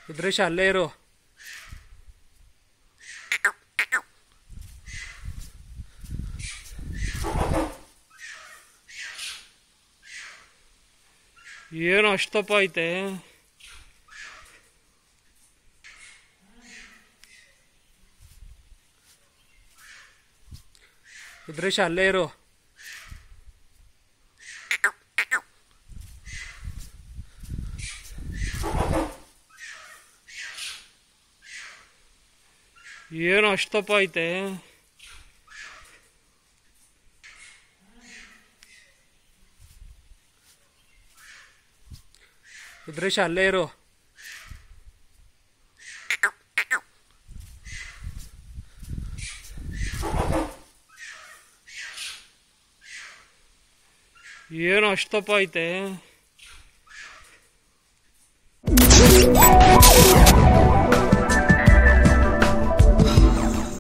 ರುದ್ರೇಶ ಅಲ್ಲೇ ಇರು ಏನು ಅಷ್ಟಪ್ಪ ಐತೆ ರುದ್ರೇಶ ಅಲ್ಲೇ ಇರು ಏನು ಅಷ್ಟಪ್ಪ ಐತೆ ರುದ್ರೇಶ ಅಲ್ಲೇ ಇರು ಏನು ಅಷ್ಟಪ್ಪ ಐತೆ